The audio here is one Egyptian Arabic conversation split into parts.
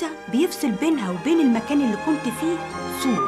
الكنيسة بيفصل بينها وبين المكان اللي كنت فيه سور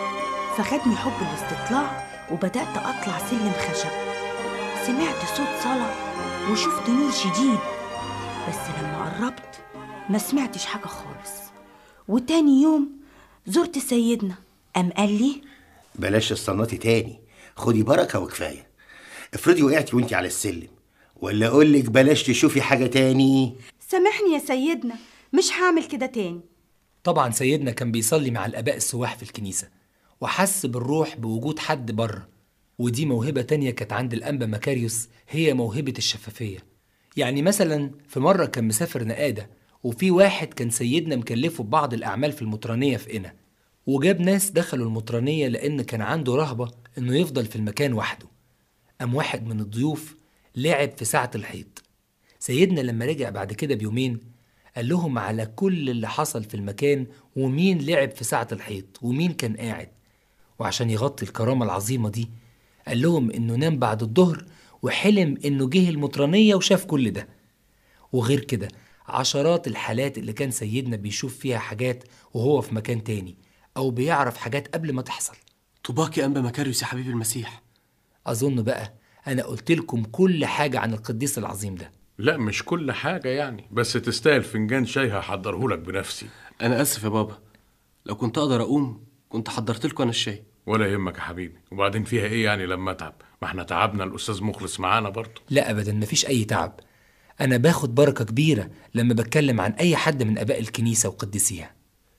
فخدني حب الاستطلاع وبدأت أطلع سلم خشب سمعت صوت صلاة وشفت نور شديد بس لما قربت ما سمعتش حاجة خالص وتاني يوم زرت سيدنا قام قال لي بلاش تصنطي تاني خدي بركة وكفاية افرضي وقعتي وانتي على السلم ولا اقولك بلاش تشوفي حاجة تاني سامحني يا سيدنا مش هعمل كده تاني طبعا سيدنا كان بيصلي مع الآباء السواح في الكنيسة وحس بالروح بوجود حد بره ودي موهبة تانية كانت عند الأنبا مكاريوس هي موهبة الشفافية يعني مثلا في مرة كان مسافر نقادة وفي واحد كان سيدنا مكلفه ببعض الأعمال في المطرانية في قنا وجاب ناس دخلوا المطرانية لأن كان عنده رهبة إنه يفضل في المكان وحده قام واحد من الضيوف لعب في ساعة الحيط سيدنا لما رجع بعد كده بيومين قال لهم على كل اللي حصل في المكان ومين لعب في ساعة الحيط ومين كان قاعد وعشان يغطي الكرامة العظيمة دي قال لهم إنه نام بعد الظهر وحلم إنه جه المطرانية وشاف كل ده وغير كده عشرات الحالات اللي كان سيدنا بيشوف فيها حاجات وهو في مكان تاني أو بيعرف حاجات قبل ما تحصل طوباك يا أنبا مكاريوس يا حبيب المسيح أظن بقى أنا قلت لكم كل حاجة عن القديس العظيم ده لا مش كل حاجة يعني بس تستاهل فنجان شاي هحضرهولك بنفسي أنا آسف يا بابا لو كنت أقدر أقوم كنت حضرت لكم أنا الشاي ولا يهمك يا حبيبي وبعدين فيها ايه يعني لما اتعب ما احنا تعبنا الاستاذ مخلص معانا برضه لا أبدا مفيش أي تعب أنا باخد بركة كبيرة لما بتكلم عن أي حد من آباء الكنيسة وقديسيها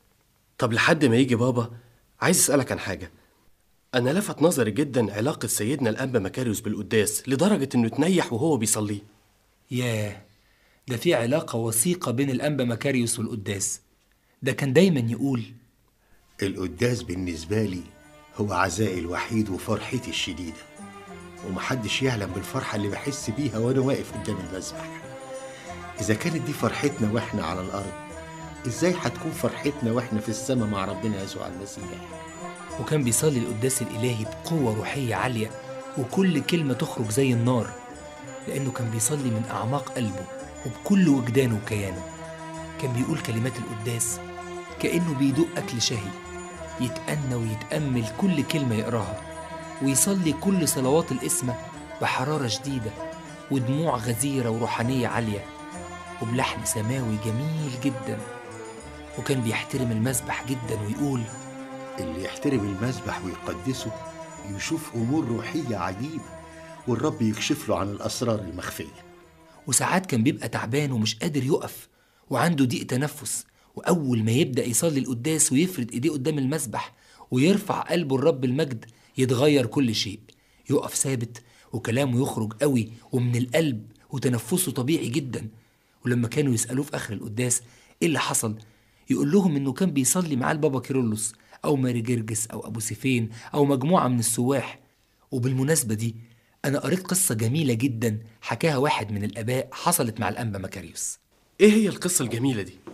طب لحد ما يجي بابا عايز أسألك عن حاجة أنا لفت نظري جدا علاقة سيدنا الأنبا مكاريوس بالقداس لدرجة إنه تنيح وهو بيصليه ياه ده في علاقة وثيقة بين الأنبا مكاريوس والقداس ده كان دايما يقول القداس بالنسبة لي هو عزائي الوحيد وفرحتي الشديدة ومحدش يعلم بالفرحة اللي بحس بيها وأنا واقف قدام المذبح إذا كانت دي فرحتنا وإحنا على الأرض إزاي هتكون فرحتنا وإحنا في السماء مع ربنا يسوع المسيح وكان بيصلي القداس الإلهي بقوة روحية عالية وكل كلمة تخرج زي النار لأنه كان بيصلي من أعماق قلبه وبكل وجدانه وكيانه كان بيقول كلمات القداس كأنه بيدوق أكل شهي يتأنى ويتأمل كل كلمة يقراها ويصلي كل صلوات الإسمة بحرارة شديدة ودموع غزيرة وروحانية عالية وبلحن سماوي جميل جدا وكان بيحترم المسبح جدا ويقول اللي يحترم المذبح ويقدسه يشوف أمور روحية عجيبة والرب يكشف له عن الأسرار المخفية وساعات كان بيبقى تعبان ومش قادر يقف وعنده ضيق تنفس وأول ما يبدأ يصلي القداس ويفرد إيديه قدام المسبح ويرفع قلبه الرب المجد يتغير كل شيء يقف ثابت وكلامه يخرج قوي ومن القلب وتنفسه طبيعي جدا ولما كانوا يسألوه في آخر القداس إيه اللي حصل يقول لهم إنه كان بيصلي مع البابا كيرلس أو ماري جرجس أو أبو سيفين أو مجموعة من السواح وبالمناسبة دي أنا قريت قصة جميلة جدا حكاها واحد من الآباء حصلت مع الأنبا مكاريوس إيه هي القصة الجميلة دي؟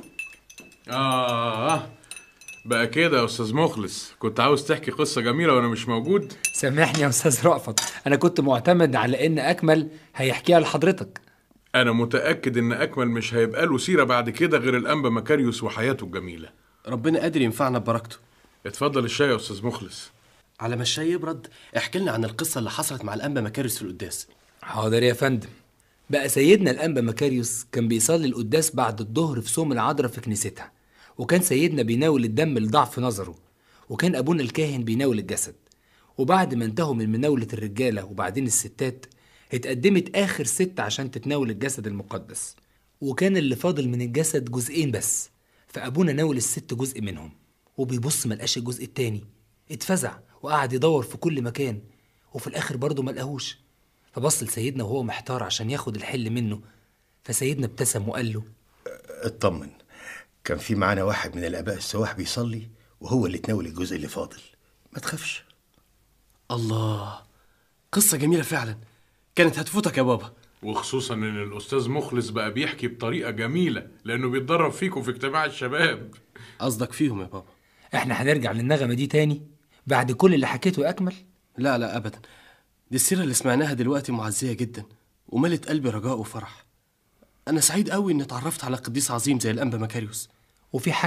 اه بقى كده يا استاذ مخلص كنت عاوز تحكي قصة جميلة وانا مش موجود سامحني يا أستاذ رأفت أنا كنت معتمد على إن أكمل هيحكيها لحضرتك انا متأكد ان اكمل مش هيبقى له سيرة بعد كده غير الانبا مكاريوس وحياته الجميلة ربنا قادر ينفعنا ببركته اتفضل الشاي يا استاذ مخلص على ما الشاي يبرد احكي لنا عن القصة اللي حصلت مع الأنبا مكاريوس في القداس حاضر يا فندم بقى سيدنا الأنبا مكاريوس كان بيصلي القداس بعد الظهر في صوم العذراء في كنيستها وكان سيدنا بيناول الدم لضعف نظره وكان أبونا الكاهن بيناول الجسد وبعد ما انتهوا من مناولة الرجالة وبعدين الستات اتقدمت آخر ست عشان تتناول الجسد المقدس وكان اللي فاضل من الجسد جزئين بس فأبونا ناول الست جزء منهم وبيبص ملقاش الجزء التاني اتفزع وقعد يدور في كل مكان وفي الآخر برضه ملقاهوش فبص لسيدنا وهو محتار عشان ياخد الحل منه فسيدنا ابتسم وقال له اطمن كان في معانا واحد من الآباء السواح بيصلي وهو اللي تناول الجزء اللي فاضل ما تخافش الله قصة جميلة فعلا كانت هتفوتك يا بابا وخصوصا ان الاستاذ مخلص بقى بيحكي بطريقة جميلة لانه بيتدرب فيكم في اجتماع الشباب قصدك فيهم يا بابا احنا هنرجع للنغمة دي تاني بعد كل اللي حكيته يا أكمل لا لا أبدا دي السيرة اللي سمعناها دلوقتي معزية جدا وملت قلبي رجاء وفرح أنا سعيد قوي إني اتعرفت على قديس عظيم زي الأنبا مكاريوس وفي